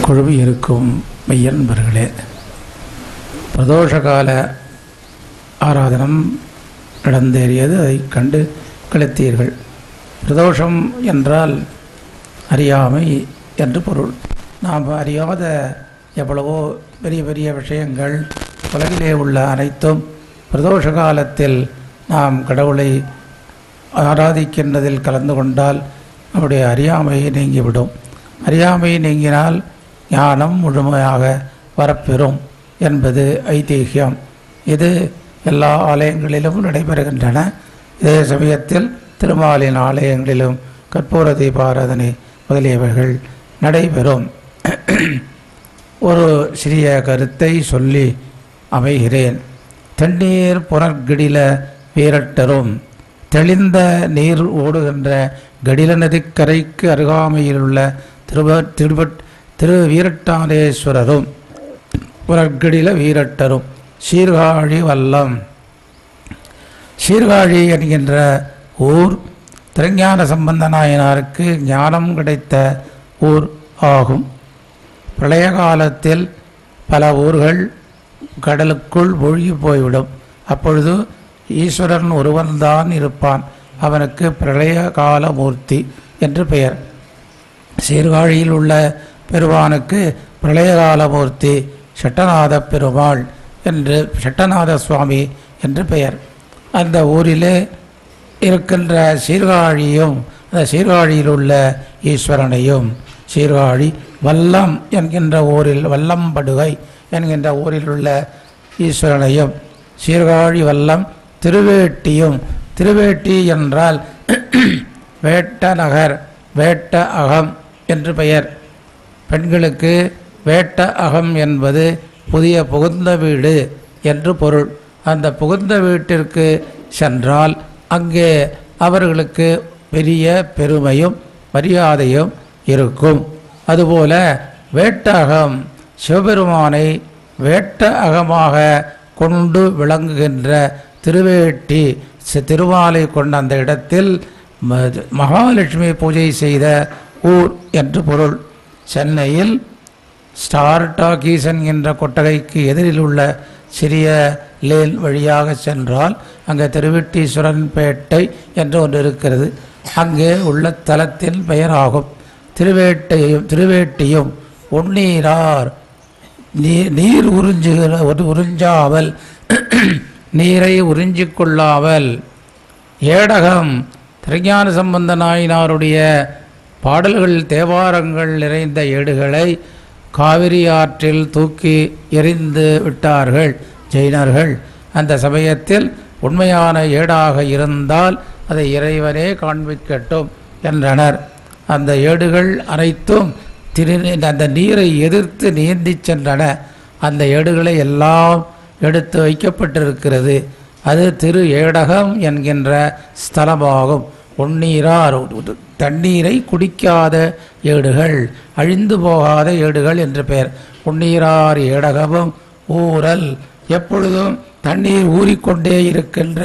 குழுமி இருக்கும் மெய்யன்பர்களே பிரதோஷகால ஆராதனம் நடந்தேறியது அதை கண்டு கழித்தீர்கள் பிரதோஷம் என்றால் அறியாமை என்று பொருள் நாம் அறியாத எவ்வளவோ பெரிய பெரிய விஷயங்கள் உலகிலே உள்ள அனைத்தும் பிரதோஷ காலத்தில் நாம் கடவுளை ஆராதிக்கின்றதில் கலந்து கொண்டால் நம்முடைய அறியாமை நீங்கிவிடும் அறியாமை நீங்கினால் ஞானம் முழுமையாக வரப்பெறும் என்பது ஐதீகம் இது எல்லா ஆலயங்களிலும் நடைபெறுகின்றன இதே சமயத்தில் திருமாலின் ஆலயங்களிலும் கற்பூர தீபாராதனை முதலியவைகள் நடைபெறும் ஒரு சிறிய கருத்தை சொல்லி அமைகிறேன் தண்ணீர் புனர்கடில வீரட்டரும் தெளிந்த நீர் ஓடுகின்ற கடில நதிக்கரைக்கு அருகாமையில் உள்ள திருவ திருவட் திரு வீரட்டானேஸ்வரரும் புனர்கடில வீரட்டரும் சீர்காழி வல்லம் சீர்காழி என்கின்ற ஊர் திருஞான சம்பந்த நாயனாருக்கு ஞானம் கிடைத்த ஊர் ஆகும் பிரளய காலத்தில் பல ஊர்கள் கடலுக்குள் மூழ்கி போய்விடும் அப்பொழுது ஈஸ்வரன் ஒருவன்தான் இருப்பான் அவனுக்கு பிரளய கால மூர்த்தி என்று பெயர் சீர்காழியில் உள்ள பெருமானுக்கு பிரளயகால மூர்த்தி சட்டநாத பெருமாள் என்று சட்டநாத சுவாமி என்று பெயர் அந்த ஊரிலே இருக்கின்ற சீர்காழியும் அந்த சீர்காழியில் உள்ள ஈஸ்வரனையும் சீர்காழி வல்லம் என்கின்ற ஊரில் வல்லம்படுகை என்கின்ற ஊரில் உள்ள ஈஸ்வரனையும் சீர்காழி வல்லம் திருவேட்டியும் திருவேட்டி என்றால் வேட்ட நகர் வேட்ட அகம் என்று பெயர் பெண்களுக்கு வேட்ட அகம் என்பது புதிய புகுந்த வீடு என்று பொருள் அந்த புகுந்த வீட்டிற்கு சென்றால் அங்கே அவர்களுக்கு பெரிய பெருமையும் மரியாதையும் இருக்கும் அதுபோல வேட்ட அகம் சிவபெருமானை வேட்ட அகமாக கொண்டு விளங்குகின்ற திருவேட்டி சி- திருமாலை கொண்ட அந்த இடத்தில் ம- மகாலட்சுமி பூஜை செய்த ஊர் என்று பொருள் சென்னையில் ஸ்டார் டாக்கீஸ் என்கின்ற கொட்டகைக்கு எதிரில் உள்ள சிறிய லேன் வழியாக சென்றால் அங்கே திருவெட்டீஸ்வரன் பேட்டை என்று ஒன்று இருக்கிறது அங்கே உள்ள தலத்தின் பெயராகும் திருவேட்டையும் திருவேட்டியும் உண்ணீரார் நீர் நீர் உறிஞ்சுகிற ஒரு உறிஞ்சாமல் நீரை உறிஞ்சிக் கொள்ளாமல் ஏடகம் திருஞான சம்பந்த நாயனாருடைய பாடல்கள் தேவாரங்கள் நிறைந்த ஏடுகளை காவிரி ஆற்றில் தூக்கி எறிந்து விட்டார்கள் ஜெயினர்கள் அந்த சமயத்தில் உண்மையான ஏடாக இருந்தால் அதை இறைவனே காண்பிக்கட்டும் என்றனர் அந்த ஏடுகள் அனைத்தும் திரு அந்த நீரை எதிர்த்து நீந்திச் சென்றன அந்த ஏடுகளை எல்லாம் எடுத்து வைக்கப்பட்டிருக்கிறது அது திரு ஏடகம் என்கின்ற ஸ்தலமாகும் உண்ணீரார் தண்ணீரை குடிக்காத ஏடுகள் அழிந்து போகாத ஏடுகள் என்று பெயர் உண்ணீரார் ஏடகமும் ஊரல் எப்பொழுதும் தண்ணீர் ஊறிக்கொண்டே இருக்கின்ற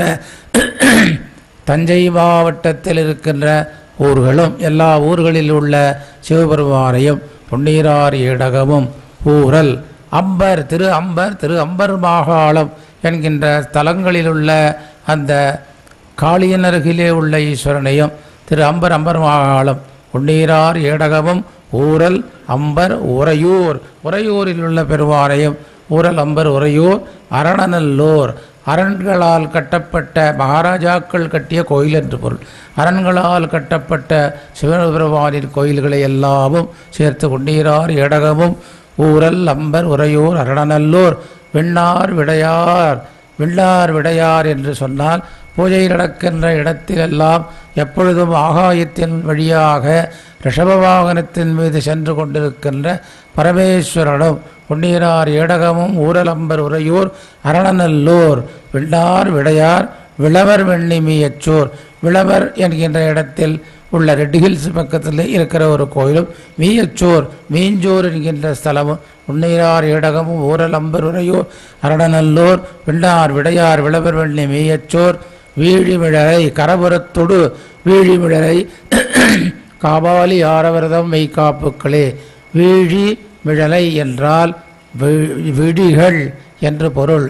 தஞ்சை மாவட்டத்தில் இருக்கின்ற ஊர்களும் எல்லா ஊர்களில் உள்ள சிவபெருமானையும் பொன்னீரார் ஏடகமும் ஊரல் அம்பர் திரு அம்பர் திரு அம்பர் மாகாளம் என்கின்ற ஸ்தலங்களில் உள்ள அந்த காளியன் அருகிலே உள்ள ஈஸ்வரனையும் திரு அம்பர் அம்பர் மாகாளம் உண்ணீரார் ஏடகமும் ஊரல் அம்பர் உறையூர் உறையூரில் உள்ள பெருமானையும் ஊரல் அம்பர் உறையூர் அரணநல்லூர் அரண்களால் கட்டப்பட்ட மகாராஜாக்கள் கட்டிய கோயில் என்று பொருள் அரண்களால் கட்டப்பட்ட சிவபெருமானின் கோயில்களை எல்லாமும் சேர்த்து கொண்டீரார் ஏடகமும் ஊரல் அம்பர் உறையூர் அரணநல்லூர் விண்ணார் விடையார் விண்ணார் விடையார் என்று சொன்னால் பூஜை நடக்கின்ற இடத்திலெல்லாம் எப்பொழுதும் ஆகாயத்தின் வழியாக ரிஷப வாகனத்தின் மீது சென்று கொண்டிருக்கின்ற பரமேஸ்வரனும் பொன்னீரார் ஏடகமும் ஊரலம்பர் உறையூர் அரணநல்லூர் விண்ணார் விடையார் விளவர் வெண்ணிமியச்சூர் விளவர் என்கின்ற இடத்தில் உள்ள ரெட் ஹில்ஸ் பக்கத்தில் இருக்கிற ஒரு கோயிலும் மீயச்சோர் மீஞ்சோர் என்கின்ற ஸ்தலமும் உன்னையார் ஏடகமும் ஊரலம்பர் உறையூர் அரணநல்லூர் விண்ணார் விடையார் விளவர் வெண்ணி மீயச்சோர் வீழிமிழரை கரபுரத்தொடு வீழிமிழரை காபாலி ஆரவரதம் மெய்காப்புக்களே வீழி மிழலை என்றால் வி- விழிகள் என்று பொருள்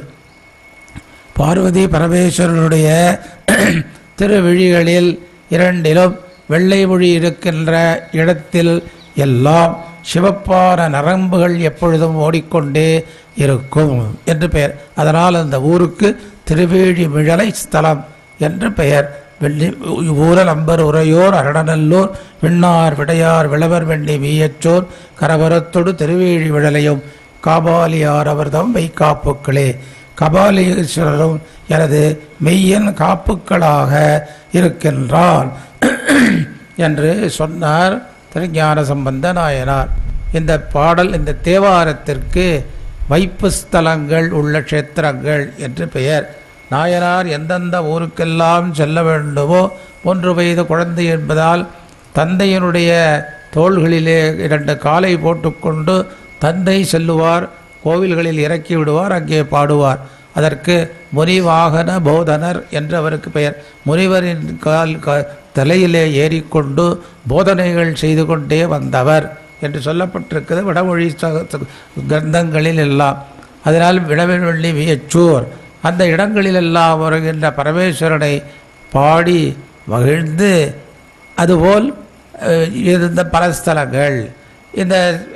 பார்வதி பரமேஸ்வரனுடைய திருவிழிகளில் இரண்டிலும் வெள்ளை மொழி இருக்கின்ற இடத்தில் எல்லாம் சிவப்பான நரம்புகள் எப்பொழுதும் ஓடிக்கொண்டே இருக்கும் என்று பெயர் அதனால் அந்த ஊருக்கு திருவேழி மிழலை ஸ்தலம் என்று பெயர் வெள்ளி ஊரல் அம்பர் உரையோர் அரணநல்லூர் விண்ணார் விடையார் விளவர் வெண்ணி வீயச்சோர் கரவரத்தொடு திருவேழி விழலையும் காபாலியார் அவர்தம் மெய்காப்புக்களே கபாலீஸ்வரரும் எனது மெய்யன் காப்புக்களாக இருக்கின்றான் என்று சொன்னார் திருஞான சம்பந்த நாயனார் இந்த பாடல் இந்த தேவாரத்திற்கு வைப்பு ஸ்தலங்கள் உள்ள க்ஷேத்திரங்கள் என்று பெயர் நாயனார் எந்தெந்த ஊருக்கெல்லாம் செல்ல வேண்டுமோ ஒன்று வயது குழந்தை என்பதால் தந்தையினுடைய தோள்களிலே இரண்டு காலை போட்டுக்கொண்டு தந்தை செல்லுவார் கோவில்களில் இறக்கி விடுவார் அங்கே பாடுவார் அதற்கு முனிவாகன போதனர் என்று அவருக்கு பெயர் முனிவரின் கால் க- தலையிலே ஏறிக்கொண்டு போதனைகள் செய்து கொண்டே வந்தவர் என்று சொல்லப்பட்டிருக்கிறது வடமொழி ச- ச- கிரந்தங்களில் எல்லாம் அதனால் விளவெள்ளி வியச்சூர் அந்த இடங்களிலெல்லாம் வருகின்ற பரமேஸ்வரனை பாடி மகிழ்ந்து அதுபோல் அஹ், இருந்த பல ஸ்தலங்கள் இந்த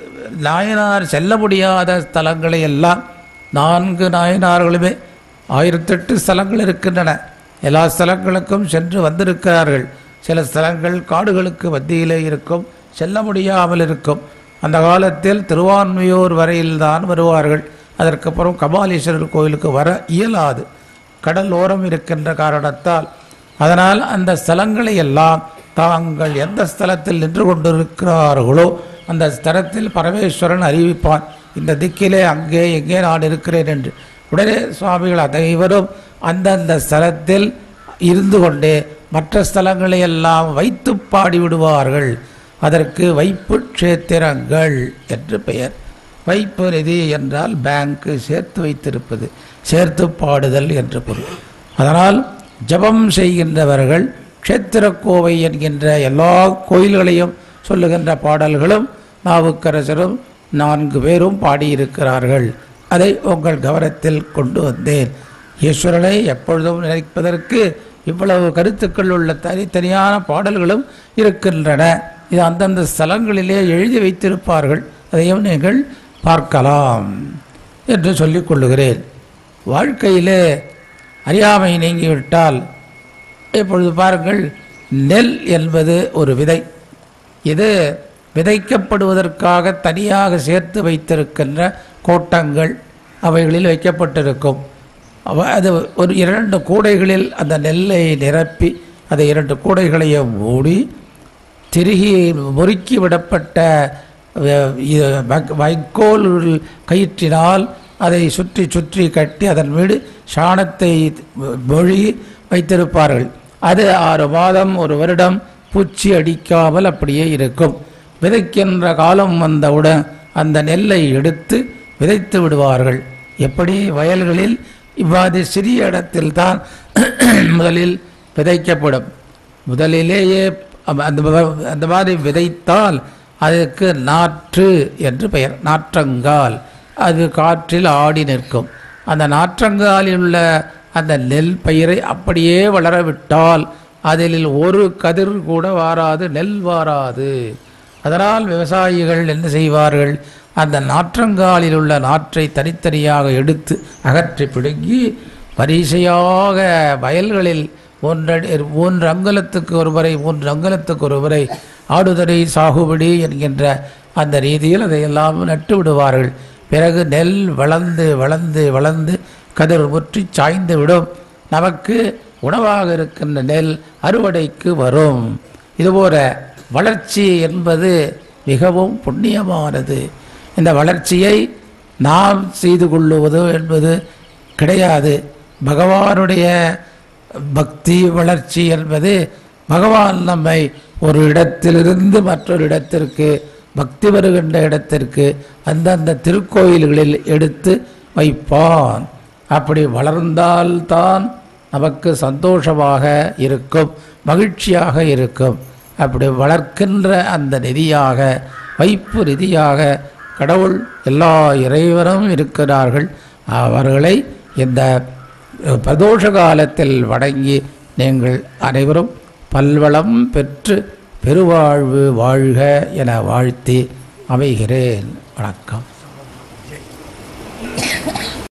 நாயனார் செல்ல முடியாத ஸ்தலங்களை எல்லாம் நான்கு நாயனார்களுமே ஆயிரத்தெட்டு ஸ்தலங்கள் இருக்கின்றன எல்லா ஸ்தலங்களுக்கும் சென்று வந்திருக்கிறார்கள் சில ஸ்தலங்கள் காடுகளுக்கு மத்தியிலே இருக்கும் செல்ல முடியாமல் இருக்கும் அந்த காலத்தில் திருவான்மையூர் வரையில்தான் வருவார்கள் அதற்கப்புறம் கபாலீஸ்வரர் கோயிலுக்கு வர இயலாது கடல் ஓரம் இருக்கின்ற காரணத்தால் அதனால் அந்த ஸ்தலங்களை எல்லாம் தாங்கள் எந்த ஸ்தலத்தில் நின்று கொண்டிருக்கிறார்களோ அந்த ஸ்தலத்தில் பரமேஸ்வரன் அறிவிப்பான் இந்த திக்கிலே அங்கே எங்கே நான் இருக்கிறேன் என்று உடனே சுவாமிகள் அனைவரும் அந்தந்த ஸ்தலத்தில் இருந்து கொண்டே மற்ற ஸ்தலங்களை எல்லாம் வைத்து பாடி விடுவார்கள் அதற்கு வைப்பு க்ஷேத்திரங்கள் என்று பெயர் வைப்பு நிதி என்றால் பேங்க் சேர்த்து வைத்திருப்பது சேர்த்து பாடுதல் என்று பொருள் அதனால் ஜபம் செய்கின்றவர்கள் க்ஷேத்திரக்கோவை என்கின்ற எல்லா கோயில்களையும் சொல்லுகின்ற பாடல்களும் நாவுக்கரசரும் நான்கு பேரும் பாடியிருக்கிறார்கள் அதை உங்கள் கவனத்தில் கொண்டு வந்தேன் ஈஸ்வரனை எப்பொழுதும் நினைப்பதற்கு இவ்வளவு கருத்துக்கள் உள்ள தனித்தனியான பாடல்களும் இருக்கின்றன இது அந்தந்த ஸ்தலங்களிலே எழுதி வைத்திருப்பார்கள் அதையும் நீங்கள் பார்க்கலாம் என்று சொல்லிக் கொள்ளுகிறேன் வாழ்க்கையிலே அறியாமை நீங்கிவிட்டால் இப்பொழுது பாருங்கள் நெல் என்பது ஒரு விதை இது விதைக்கப்படுவதற்காக தனியாக சேர்த்து வைத்திருக்கின்ற கோட்டங்கள் அவைகளில் வைக்கப்பட்டிருக்கும் அவ அது ஒரு இரண்டு கூடைகளில் அந்த நெல்லை நிரப்பி அதை இரண்டு கூடைகளையும் மூடி திருகி முறுக்கி விடப்பட்ட அஹ், இது வக்- வைக்கோல் கயிற்றினால் அதை சுற்றி சுற்றி கட்டி அதன் மீது சாணத்தை மொழி வைத்திருப்பார்கள் அது ஆறு மாதம் ஒரு வருடம் பூச்சி அடிக்காமல் அப்படியே இருக்கும் விதைக்கின்ற காலம் வந்தவுடன் அந்த நெல்லை எடுத்து விதைத்து விடுவார்கள் எப்படி வயல்களில் இவ்வாறு சிறிய இடத்தில்தான் முதலில் விதைக்கப்படும் முதலிலேயே அ- அந்த ம- அந்த மாதிரி விதைத்தால் அதற்கு நாற்று என்று பெயர் நாற்றங்கால் அது காற்றில் ஆடி நிற்கும் அந்த நாற்றங்காலில் உள்ள அந்த நெல் பயிரை அப்படியே வளர விட்டால் அதில் ஒரு கதிர் கூட வாராது நெல் வாராது அதனால் விவசாயிகள் என்ன செய்வார்கள் அந்த நாற்றங்காலில் உள்ள நாற்றை தனித்தனியாக எடுத்து அகற்றி பிடுங்கி வரிசையாக வயல்களில் மூன்றடி மூன்று அங்குலத்துக்கு ஒரு முறை மூன்று அங்குலத்துக்கு ஒரு முறை ஆடுதுறை சாகுபடி என்கின்ற அந்த ரீதியில் அதையெல்லாம் நட்டு விடுவார்கள் பிறகு நெல் வளர்ந்து வளர்ந்து வளர்ந்து கதிர் முற்றி சாய்ந்து விடும் நமக்கு உணவாக இருக்கின்ற நெல் அறுவடைக்கு வரும் இதுபோல வளர்ச்சி என்பது மிகவும் புண்ணியமானது இந்த வளர்ச்சியை நாம் செய்து கொள்ளுவது என்பது கிடையாது பகவானுடைய பக்தி வளர்ச்சி என்பது பகவான் நம்மை ஒரு இடத்திலிருந்து மற்றொரு இடத்திற்கு பக்தி வருகின்ற இடத்திற்கு அந்தந்த திருக்கோயில்களில் எடுத்து வைப்பான் அப்படி வளர்ந்தால்தான் நமக்கு சந்தோஷமாக இருக்கும் மகிழ்ச்சியாக இருக்கும் அப்படி வளர்க்கின்ற அந்த நிதியாக வைப்பு நிதியாக கடவுள் எல்லா இறைவரும் இருக்கிறார்கள் அவர்களை இந்த அஹ், பிரதோஷ காலத்தில் வணங்கி நீங்கள் அனைவரும் பல்வளம் பெற்று பெருவாழ்வு வாழ்க என வாழ்த்தி அமைகிறேன் வணக்கம்